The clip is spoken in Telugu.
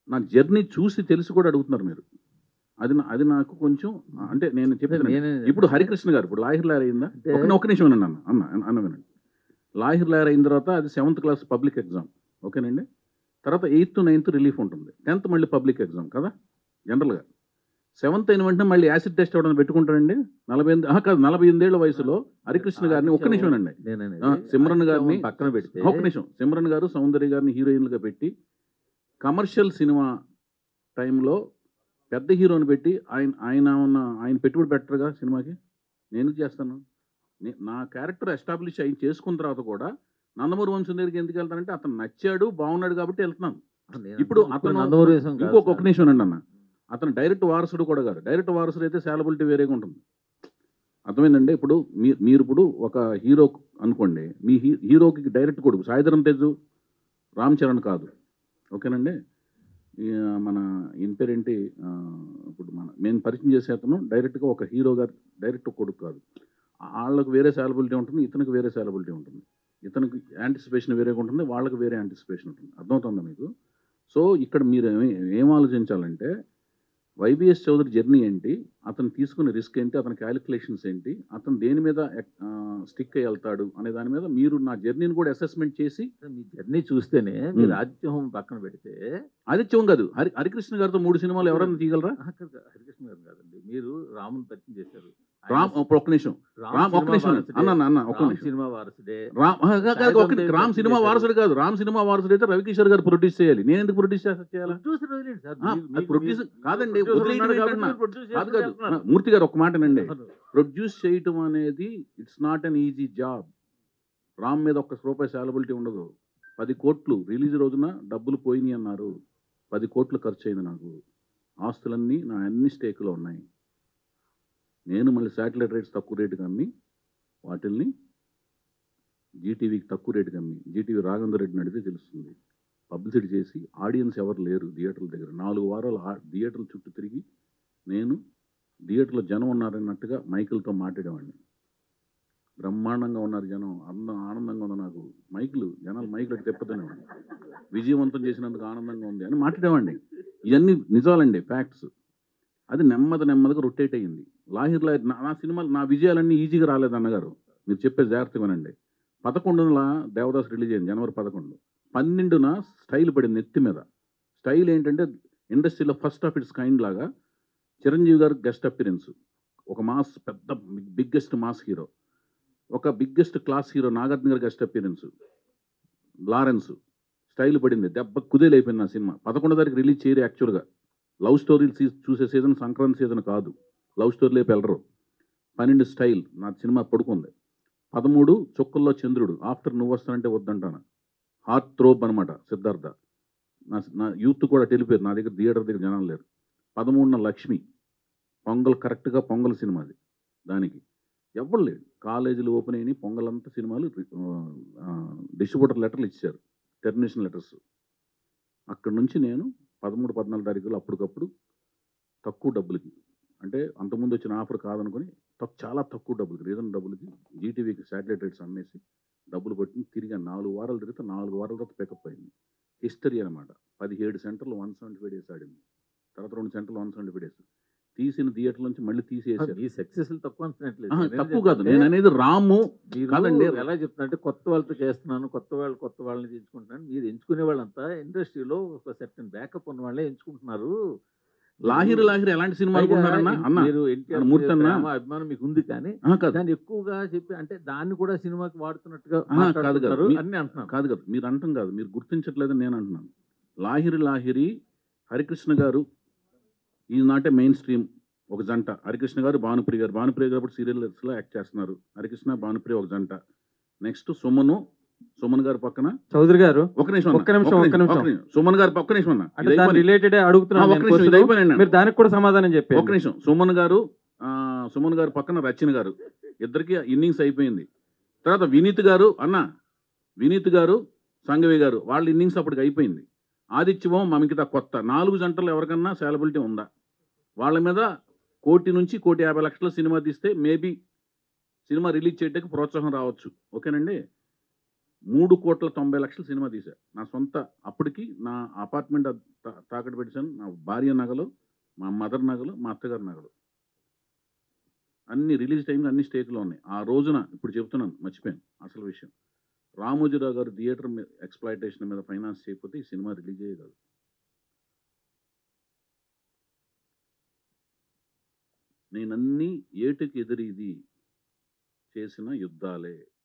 నా జర్నీ చూసి తెలిసి కూడా అడుగుతున్నారు మీరు అది నా- అది నాకు కొంచెం అంటే నేను చెప్పాను నేనే ఇప్పుడు హరికృష్ణ గారు ఇప్పుడు లాహిర్ లాయర్ అయిందా అంటే- ఒక ఒక నిమిషం వినండి అన్న అన్న అన్న వినండి లాహిర్ లాయర్ అయిన తర్వాత అది సెవెంత్ క్లాస్ పబ్లిక్ ఎగ్జామ్ ఓకేనండి తర్వాత ఎయిత్ నైన్త్ రిలీఫ్ ఉంటుంది టెన్త్ మళ్ళీ పబ్లిక్ ఎగ్జామ్ కదా జనరల్గా సెవెంత్ అయిన వెంటనే మళ్ళీ యాసిడ్ టెస్ట్ అవ్వడం పెట్టుకుంటారండి నలభై ఎనిమిది ఆహా, కాదు నలభై ఎనిమిదేళ్ల వయసులో హరికృష్ణ గారిని ఒక్క నిమిషం అండి నేననేది ఆ, సిమ్రన్ ఆ గారిని విషయం పక్కన పెడితే ఒక్క నిమిషం సిమ్రన్ గారు సౌందర్య గారిని హీరోయిన్లుగా పెట్టి కమర్షియల్ సినిమా టైంలో పెద్ద హీరోని పెట్టి ఆయన ఆయన ఉన్న ఆయన పెట్టుబడి పెట్టరుగా సినిమాకి నేను చేస్తాను నే- నా క్యారెక్టర్ ఎస్టాబ్లిష్ అయి చేసుకున్న తర్వాత కూడా నందమూరి వంశం దగ్గరికి ఎందుకు వెళ్తానంటే అతను నచ్చాడు బాగున్నాడు కాబట్టి వెళ్తున్నాను నేను ఇప్పుడు ఇప్పుడు అతను నందమూరి వేషం కాదు ఇంకొక సార్. ఒక నిమిషం అండి అన్న అతను డైరెక్ట్ వారసుడు కూడా కాదు డైరెక్ట్ వారసుడు అయితే శాలబిలిటీ వేరేగా ఉంటుంది అర్థమైందండి ఇప్పుడు మీరు మీరు ఇప్పుడు ఒక హీరో అనుకోండి మీ హీ హీరోకి డైరెక్ట్ కొడుకు సాయిధరం తేజు రామ్ చరణ్ కాదు ఓకేనండి ఈ, మన ఈయన పేరేంటి ఆ, ఇప్పుడు మన మేము పరిచయం చేసే అతను డైరెక్ట్గా ఒక హీరో గారు డైరెక్ట్ కొడుకు కాదు వాళ్ళకు వేరే శాలబిలిటీ ఉంటుంది ఇతనికి వేరే శాలబిలిటీ ఉంటుంది ఇతనికి యాంటిసిపేషన్ వేరేగా ఉంటుంది వాళ్ళకి వేరే యాంటిసిపేషన్ ఉంటుంది అర్థమవుతుందా మీకు సో ఇక్కడ మీరు ఏమి ఏం ఆలోచించాలంటే వైబిఎస్ చౌదరి జర్నీ ఏంటి అతను తీసుకునే రిస్క్ ఏంటి అతని క్యాలిక్యులేషన్స్ ఏంటి అతను దేని మీద స్టిక్ అయి వెళ్తాడు అనే దాని మీద మీరు నా జర్నీని కూడా అసెస్మెంట్ చేసి మీ జర్నీ చూస్తేనే మీరు ఉమ్. ఆదిత్యహోమం పక్కన పెడితే ఆదిత్యం కాదు హరి హరికృష్ణ గారితో మూడు సినిమాలు ఎవరైనా తీయగలరా ఆహా, కాదు, కాదు, హరికృష్ణ గారు కాదండి మీరు రాముని పరిచయం చేశారు రామ్ ఆయన ఒక్క నిమిషం రామ్ రామ్ ఒక్క సినిమా నిమిషం వారసుడే. అన్న అన్న, అన్న ఒక్క రామ్ నిమిషం సినిమా వారసుడే రామ్ ఆ, కాదు, కాదు, ఒక్క నిమిషం. సాయిధరం రామ్ సినిమా చేశారు. వారసుడు కాదు రామ్ సినిమా వారసుడు అయితే రవికిషోర్ గారు ప్రొడ్యూస్ చేయాలి నేను ఎందుకు ప్రొడ్యూస్ చేస్తా చేయాలా ప్రొడ్యూసర్ వదిలేండి సార్. ఆ, మీరు- అది మీకు- ప్రొడ్యూసర్ మీకు కాదండి, ప్రొడ్యూసర్ వదిలేయడం ఉన్నారు కాబట్టి ఏంటన్నా? మీరు ప్రొడ్యూస్ కాదు కాదు చేసుకుంటున్నారు. ఆ, మూర్తి గారు ఒక మాట నండి అవును. ప్రొడ్యూస్ చేయటం అనేది it's not an easy job Ram మీద ఒక్క రూపాయి సాలబిలిటీ ఉండదు పది కోట్లు రిలీజ్ రోజున డబ్బులు పోయినాయి అన్నారు పది కోట్లు ఖర్చు అయింది నాకు ఆస్తులన్నీ నా అన్ని స్టేకులో ఉన్నాయి నేను మళ్ళీ శాటిలైట్ రేట్స్ తక్కువ రేటుకి అమ్మి వాటిల్ని జీటీవీకి తక్కువ రేటుకి అమ్మి జీటీవీ రాఘవేంద్ర రెడ్డిని అడిగితే తెలుస్తుంది పబ్లిసిటీ చేసి ఆడియన్స్ ఎవరు లేరు థియేటర్ల దగ్గర నాలుగు వారాలు ఆ- థియేటర్ల చుట్టూ తిరిగి నేను థియేటర్లో జనం ఉన్నారన్నట్టుగా మైకులతో మాట్లాడేవాడిని బ్రహ్మాండంగా ఉన్నారు జనం అందం ఆనందంగా ఉంది నాకు మైకులు జనాలు మైకులు తిప్పతనేవాడిని విజయవంతం చేసినందుకు ఆనందంగా ఉంది అని మాట్లాడేవాడిని ఇవన్నీ నిజాలండి ఫ్యాక్ట్స్ అది నెమ్మది నెమ్మదిగా రొటేట్ అయ్యింది లాహిర్ లాహిర్ నా నా సినిమాలు నా విజయాలన్నీ ఈజీగా రాలేదు అన్నగారు మీరు చెప్పే జాగ్రత్తగా వినండి పదకొండున దేవదాస్ రిలీజ్ అయింది జనవరి పదకొండు పన్నెండున స్టైల్ పడింది నెత్తి మీద స్టైల్ ఏంటంటే ఇండస్ట్రీలో ఫస్ట్ ఆఫ్ ఇట్స్ కైండ్ లాగా చిరంజీవి గారు గెస్ట్ అపిరెన్స్ ఒక మాస్ పెద్ద బిగ్గెస్ట్ మాస్ హీరో ఒక బిగ్గెస్ట్ క్లాస్ హీరో నాగార్జున గారి గెస్ట్ అపిరెన్స్ లారెన్స్ స్టైల్ పడింది దెబ్బ కుదేలైపోయింది నా సినిమా పదకొండో తారీఖు రిలీజ్ చేయరు యాక్చువల్గా లవ్ స్టోరీలు సీ- చూసే సీజన్ సంక్రాంతి సీజన్ కాదు లవ్ స్టోరీ లేపు వెళ్ళరు పన్నెండు స్టైల్ నా సినిమా పడుకుంది పదమూడు చుక్కల్లో చంద్రుడు ఆఫ్టర్ నువ్వు వస్తానంటే వద్దంటాను హార్ట్ త్రోప్ అనమాట సిద్ధార్థ నా నా యూత్ కూడా తెలిపారు నా దగ్గర థియేటర్ దగ్గర జనాలు లేరు పదమూడున లక్ష్మి పొంగల్ కరెక్ట్గా పొంగల్ సినిమాది దానికి ఎవరు లేడు కాలేజీలు ఓపెన్ అయినాయి పొంగల్ అంతా సినిమాలు డిస్ట్రిబ్యూటర్ లెటర్లు ఇచ్చారు టెర్మినేషన్ లెటర్స్ అక్కడ నుంచి నేను పదమూడు పద్నాలుగు తారీఖులు అప్పటికప్పుడు తక్కువ డబ్బులకి అంటే అంతకుముందు వచ్చిన ఆఫర్ కాదనుకొని తక్కు చాలా తక్కువ డబ్బులకి రీజన్ డబ్బులకి జీటీవీకి శాటిలైట్ రేట్స్ అమ్మేసి డబ్బులు కొట్టి తిరిగి నాలుగు వారాలు తిరిగితే నాలుగు వారాల తర్వాత పికప్ అయింది హిస్టరీ అనమాట పదిహేడు సెంటర్లు వన్ సెవెంటీ ఫైవ్ డేస్ ఆడింది తర్వాత రెండు సెంటర్లు వన్ సెవెంటీ ఫైవ్ డేస్ తీసిన థియేటర్ నుంచి మళ్ళీ తీసేసారు మీ సక్సెస్ తక్కువ అంచనట్లేదు ఆహా, నేనేం తక్కువ కాదు చెప్తానంటే, నేను అనేది రాము మీరు కాదండి. ఎలా చెప్తున్నా కొత్త వాళ్ళతో చేస్తున్నాను కొత్త వాళ్ళు కొత్త వాళ్ళని ఎంచుకుంటున్నాను మీరు ఎంచుకునే వాళ్ళంతా ఇండస్ట్రీలో ఒక సెర్టన్ బ్యాకప్ ఉన్న వాళ్ళే ఎంచుకుంటున్నారు లాహిర్ లాహిర్ ఎలాంటి సినిమా అనుకుంటున్నారన్నా పైగా అన్న మీరు ఎన్టీఆర్ మూర్తి అన్న. ప్రేమ, అభిమానం మీకు ఉంది కానీ ఆహా, కాదు దాన్ని ఎక్కువగా చెప్పి అంటే దాన్ని కూడా సినిమాకి వాడుతున్నట్టుగా ఆహా, కాదు, కాదు. మాట్లాడుతున్నారు మీ- అన్ని అంటున్నాను కాదు కాదు మీరు అంటాం కాదు మీరు గుర్తించట్లేదని నేను అంటున్నాను లాహిరి లాహిరి హరికృష్ణ గారు ఈనాటే మెయిన్ స్ట్రీమ్ ఒక జంట హరికృష్ణ గారు భానుప్రియ గారు భానుప్రియ గారు ఇప్పుడు సీరియల్స్లో యాక్ట్ చేస్తున్నారు హరికృష్ణ భానుప్రియ ఒక జంట నెక్స్ట్ సుమను సుమన్ గారి పక్కన చౌదరి గారు ఒక నిమిషం అన్న, ఒక్క నిమిషం, ఒక్క నిమిషం. సుమన్ గారి ఒక్క నిమిషం అన్న అంటే ఇది దాని అయిపోయింది. రిలేటెడ్ ఆ, అడుగుతున్నాను ఒక్క నేను నిమిషం ఇది question. అయిపోయింది మీరు దానికి కూడా సమాధానం చెప్పారు ఒక నిమిషం సుమన్ గారు ఆ, సుమన్ గారు పక్కన రచన గారు ఇద్దరికి ఇన్నింగ్స్ అయిపోయింది తర్వాత వినీత్ గారు అన్న వినీత్ గారు సంగవి గారు వాళ్ళ ఇన్నింగ్స్ అప్పటికి అయిపోయింది ఆదిత్యవం మమికిత కొత్త నాలుగు జంటలు ఎవరికన్నా సేలబిలిటీ ఉందా వాళ్ళ మీద కోటి నుంచి కోటి యాభై లక్షల సినిమా తీస్తే మేబీ సినిమా రిలీజ్ చేయడానికి ప్రోత్సాహం రావచ్చు ఓకేనండి మూడు కోట్ల తొంభై లక్షల సినిమా తీశా నా సొంత అప్పటికి నా అపార్ట్మెంట్ తా- తాకట్టు పెట్టాను నా భార్య నగలు మా మదర్ నగలు మా అత్తగారి నగలు అన్ని రిలీజ్ టైంకి అన్ని స్టేక్లో ఉన్నాయి ఆ రోజున ఇప్పుడు చెప్తున్నాను మర్చిపోయాను అసలు విషయం రామోజీరావు గారు థియేటర్ మీద ఎక్స్ప్లాయిటేషన్ మీద ఫైనాన్స్ చేయకపోతే ఈ సినిమా రిలీజ్ అయ్యేది నేనన్నీ ఏటుకి ఎదురీది చేసిన యుద్ధాలే